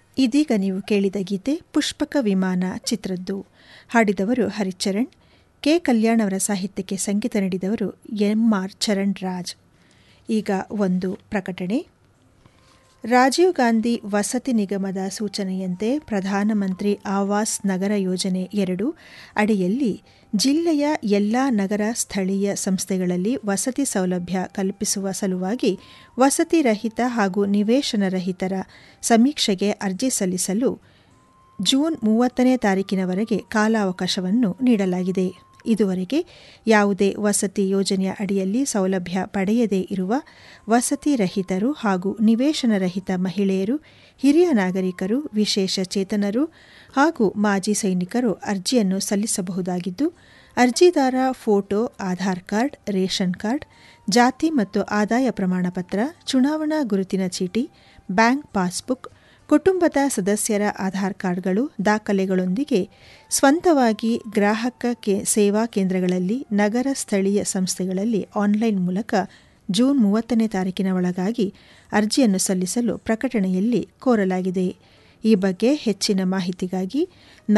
ಇದೀಗ ನೀವು ಕೇಳಿದ ಗೀತೆ ಪುಷ್ಪಕ ವಿಮಾನ ಚಿತ್ರದ್ದು ಹಾಡಿದವರು ಹರಿಚರಣ್ ಕೆ ಕಲ್ಯಾಣ್ ಅವರ ಸಾಹಿತ್ಯಕ್ಕೆ ಸಂಗೀತ ನೀಡಿದವರು ಎಂ ಆರ್ ಚರಣ್ ರಾಜ್ ಈಗ ಒಂದು ಪ್ರಕಟಣೆ ರಾಜೀವ್ ಗಾಂಧಿ ವಸತಿ ನಿಗಮದ ಸೂಚನೆಯಂತೆ ಪ್ರಧಾನಮಂತ್ರಿ ಆವಾಸ್ ನಗರ ಯೋಜನೆ ಎರಡು ಅಡಿಯಲ್ಲಿ ಜಿಲ್ಲೆಯ ಎಲ್ಲ ನಗರ ಸ್ಥಳೀಯ ಸಂಸ್ಥೆಗಳಲ್ಲಿ ವಸತಿ ಸೌಲಭ್ಯ ಕಲ್ಪಿಸುವ ಸಲುವಾಗಿ ವಸತಿ ರಹಿತ ಹಾಗೂ ನಿವೇಶನ ರಹಿತರ ಸಮೀಕ್ಷೆಗೆ ಅರ್ಜಿ ಸಲ್ಲಿಸಲು ಜೂನ್ ಮೂವತ್ತನೇ ತಾರೀಕಿನವರೆಗೆ ಕಾಲಾವಕಾಶವನ್ನು ನೀಡಲಾಗಿದೆ ಇದುವರೆಗೆ ಯಾವುದೇ ವಸತಿ ಯೋಜನೆಯ ಅಡಿಯಲ್ಲಿ ಸೌಲಭ್ಯ ಪಡೆಯದೇ ಇರುವ ವಸತಿ ರಹಿತರು ಹಾಗೂ ನಿವೇಶನ ರಹಿತ ಮಹಿಳೆಯರು ಹಿರಿಯ ನಾಗರಿಕರು ವಿಶೇಷ ಚೇತನರು ಹಾಗೂ ಮಾಜಿ ಸೈನಿಕರು ಅರ್ಜಿಯನ್ನು ಸಲ್ಲಿಸಬಹುದಾಗಿದ್ದು ಅರ್ಜಿದಾರ photo Aadhaar card ration card ಜಾತಿ ಮತ್ತು ಆದಾಯ ಪ್ರಮಾಣಪತ್ರ ಚುನಾವಣಾ ಗುರುತಿನ ಚೀಟಿ ಬ್ಯಾಂಕ್ ಪಾಸ್ಬುಕ್ ಕುಟುಂಬದ ಸದಸ್ಯರ ಆಧಾರ್ ಕಾರ್ಡ್ಗಳು ದಾಖಲೆಗಳೊಂದಿಗೆ ಸ್ವಂತವಾಗಿ ಗ್ರಾಹಕ ಸೇವಾ ಕೇಂದ್ರಗಳಲ್ಲಿ ನಗರ ಸ್ಥಳೀಯ ಸಂಸ್ಥೆಗಳಲ್ಲಿ ಆನ್ಲೈನ್ ಮೂಲಕ ಜೂನ್ ಮೂವತ್ತನೇ ತಾರೀಕಿನ ಒಳಗಾಗಿ ಅರ್ಜಿಯನ್ನು ಸಲ್ಲಿಸಲು ಪ್ರಕಟಣೆಯಲ್ಲಿ ಕೋರಲಾಗಿದೆ ಈ ಬಗ್ಗೆ ಹೆಚ್ಚಿನ ಮಾಹಿತಿಗಾಗಿ